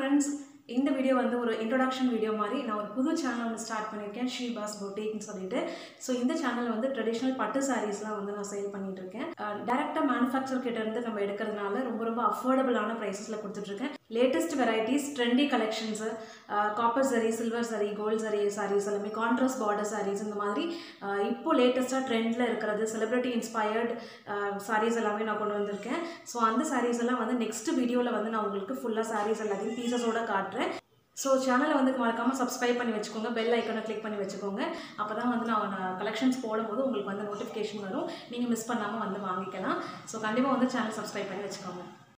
friends இந்த video வந்து ஒரு இன்ட்ரொடக்ஷன் வீடியோ மாதிரி நான் ஒரு புது சேனல் வந்து ஸ்டார்ட் பண்ணியிருக்கேன் ஷீ பாஸ் பொட்டிக்னு சொல்லிட்டு ஸோ இந்த சேனல் வந்து ட்ரெடிஷ்னல் பட்டு சாரீஸ்லாம் வந்து நான் சேல் பண்ணிட்டு இருக்கேன் டேரெக்டாக மேனுஃபேக்சர் கிட்ட இருந்து நம்ம எடுக்கிறதுனால ரொம்ப ரொம்ப அஃபோர்டபுளான ப்ரைஸஸில் கொடுத்துட்ருக்கேன் latest varieties trendy collections copper சரி சில்வர் சரி கோல்ட் சரி சாரீஸ் எல்லாமே கான்ட்ராஸ்ட் பார்டர் சாரீஸ் இந்த மாதிரி அஹ், இப்போ லேட்டஸ்ட்டாக ட்ரெண்டில் இருக்கிறது செலிப்ரிட்டி இன்ஸ்பயர்டு சாரீஸ் எல்லாமே நான் கொண்டு வந்திருக்கேன் ஸோ அந்த சாரீஸ் எல்லாம் வந்து நெக்ஸ்ட் வீடியோவில் வந்து நான் உங்களுக்கு ஃபுல்லாக சாரீஸ் எல்லாத்தையும் பீசஸோட காட்டுறேன் ஸோ சேனலை வந்து மறக்காமல் சப்ஸ்கிரைப் பண்ணி வச்சுக்கோங்க பெல் ஐக்கனை கிளிக் பண்ணி வச்சுக்கோங்க அப்போ தான் வந்து நான் கலெக்ஷன்ஸ் போடும்போது உங்களுக்கு வந்து நோட்டிஃபிகேஷன் வரும் நீங்கள் மிஸ் பண்ணாமல் வந்து வாங்கிக்கலாம் ஸோ கண்டிப்பாக வந்து சேனல் சப்ஸ்கிரைப் பண்ணி வச்சுக்கோங்க